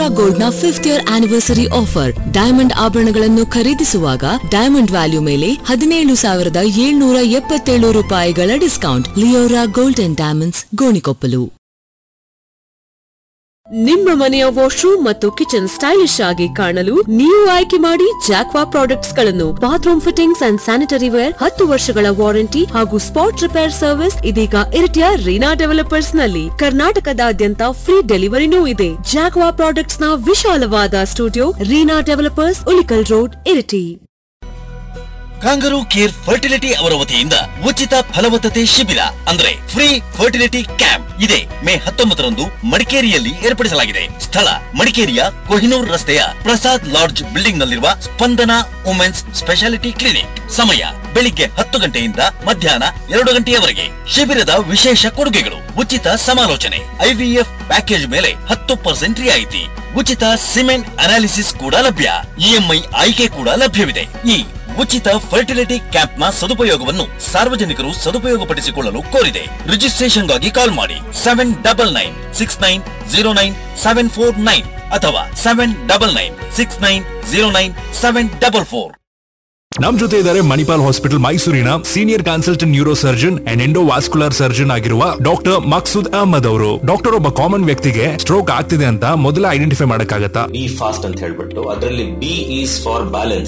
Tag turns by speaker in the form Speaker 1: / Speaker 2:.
Speaker 1: gold ನ fifth year anniversary offer diamond ಆಭರಣಗಳನ್ನು ಖರೀದಿಸುವಾಗ ಡೈಮಂಡ್ ವ್ಯಾಲ್ಯೂ ಮೇಲೆ ಹದಿನೇಳು ಸಾವಿರದ ಏಳ್ನೂರ ಎಪ್ಪತ್ತೇಳು ರೂಪಾಯಿಗಳ discount Leora gold and diamonds Gonikoppal
Speaker 2: ನಿಮ್ಮ ಮನೆಯ ವಾಶ್ರೂಮ್ ಮತ್ತು ಕಿಚನ್ ಸ್ಟೈಲಿಶ್ ಆಗಿ ಕಾಣಲು ನೀವು ಆಯ್ಕೆ ಮಾಡಿ ಜಾಕ್ವಾ ಪ್ರಾಡಕ್ಟ್ಸ್ ಗಳನ್ನು bathroom fittings and sanitary ware ಹತ್ತು ವರ್ಷಗಳ ವಾರಂಟಿ ಹಾಗೂ ಸ್ಪಾಟ್ ರಿಪೇರ್ ಸರ್ವಿಸ್ ಇದೀಗ ಇರಿಟಿಯ ರೀನಾ ಡೆವಲಪರ್ಸ್ ನಲ್ಲಿ ಕರ್ನಾಟಕದಾದ್ಯಂತ ಫ್ರೀ ಡೆಲಿವರಿನೂ ಇದೆ ಜಾಕ್ವಾ ಪ್ರಾಡಕ್ಟ್ಸ್ ನ ವಿಶಾಲವಾದ studio Reena developers Ulikal road Iritty
Speaker 3: kangaroo care fertility ಅವರ ವತಿಯಿಂದ ಉಚಿತ ಫಲವತ್ತತೆ ಶಿಬಿರ ಅಂದ್ರೆ ಫ್ರೀ ಫರ್ಟಿಲಿಟಿ ಕ್ಯಾಂಪ್ ಇದೆ ಮೇ ಹತ್ತೊಂಬತ್ತರಂದು ಮಡಿಕೇರಿಯಲ್ಲಿ ಏರ್ಪಡಿಸಲಾಗಿದೆ ಸ್ಥಳ ಮಡಿಕೇರಿಯ ಕೊಹಿನೂರ್ ರಸ್ತೆಯ ಪ್ರಸಾದ್ ಲಾಡ್ಜ್ ಬಿಲ್ಡಿಂಗ್ ನಲ್ಲಿರುವ ಸ್ಪಂದನ ವುಮೆನ್ಸ್ ಸ್ಪೆಷಾಲಿಟಿ ಕ್ಲಿನಿಕ್ ಸಮಯ ಬೆಳಿಗ್ಗೆ ಹತ್ತು ಗಂಟೆಯಿಂದ ಮಧ್ಯಾಹ್ನ ಎರಡು ಗಂಟೆಯವರೆಗೆ ಶಿಬಿರದ ವಿಶೇಷ ಕೊಡುಗೆಗಳು ಉಚಿತ ಸಮಾಲೋಚನೆ ಐವಿಎಫ್ ಪ್ಯಾಕೇಜ್ ಮೇಲೆ ಹತ್ತು ಪರ್ಸೆಂಟ್ ರಿಯಾಯಿತಿ ಉಚಿತ ಸಿಮೆಂಟ್ ಅನಾಲಿಸಿಸ್ ಕೂಡ ಲಭ್ಯ ಇಎಂಐ ಆಯ್ಕೆ ಕೂಡ ಲಭ್ಯವಿದೆ ಈ ಉಚಿತ ಫರ್ಟಿಲಿಟಿ ಕ್ಯಾಂಪ್ ನ ಸದುಪಯೋಗವನ್ನು ಸಾರ್ವಜನಿಕರು ಸದುಪಯೋಗಪಡಿಸಿಕೊಳ್ಳಲು ಕೋರಿದೆ ರಿಜಿಸ್ಟ್ರೇಷನ್ಗಾಗಿ ಕಾಲ್ ಮಾಡಿ seven double nine six nine zero nine seven four nine ಅಥವಾ seven double nine six nine zero nine seven double four
Speaker 4: ನಮ್ ಜೊತೆ ಇದ್ದಾರೆ ಮಣಿಪಾಲ್ ಹಾಸ್ಪಿಟಲ್ ಮೈಸೂರಿನ senior consultant neuro surgeon and endovascular surgeon ಆಗಿರುವ ಡಾಕ್ಟರ್ ಮಕ್ಸೂದ್ ಅಹಮದ್ ಅವರು ಡಾಕ್ಟರ್ ಒಬ್ಬ common ವ್ಯಕ್ತಿಗೆ stroke ಆಗ್ತಿದೆ ಅಂತ ಮೊದಲ ಐಡೆಂಟಿಫೈ ಮಾಡಕ್ಕಾಗತ್ತಾ
Speaker 5: ಬಿ ಫಾಸ್ಟ್ ಅಂತ ಹೇಳ್ಬಿಟ್ಟು ಅದರಲ್ಲಿ ಬಿ ಈಸ್ ಫಾರ್ ಬ್ಯಾಲೆನ್ಸ್